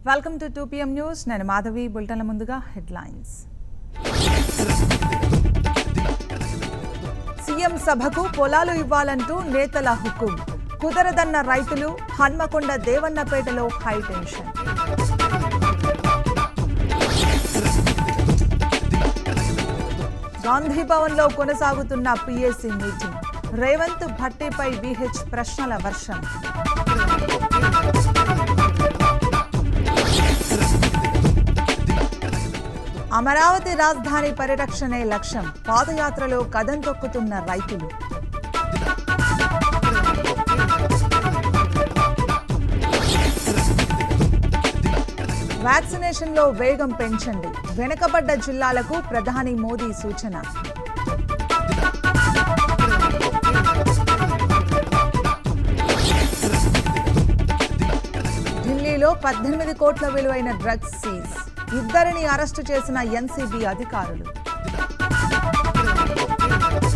welcome to two PM news నేను మాధవి బులెటిన్ల ముందుగా headlines CM సభకు పొలాలు ఇవ్వాలంటూ నేతల హుకుం కుదరదన్న రైతులు హన్మకొండ దేవన్నపేటలో హై టెన్షన్ గాంధీ భవన్లో కొనసాగుతున్న పిఎస్సి మీటింగ్ రేవంత్ భట్టీపై విహెచ్ ప్రశ్నల వర్షం అమరావతి రాజధాని పరిరక్షణే లక్ష్యం పాదయాత్రలో కదం తొక్కుతున్న రైతులు వ్యాక్సినేషన్లో వేగం పెంచండి వెనుకబడ్డ జిల్లాలకు ప్రధాని మోదీ సూచన ఢిల్లీలో పద్దెనిమిది కోట్ల విలువైన డ్రగ్స్ సీజ్ ఇద్దరిని అరెస్టు చేసిన ఎన్సీబీ అధికారులు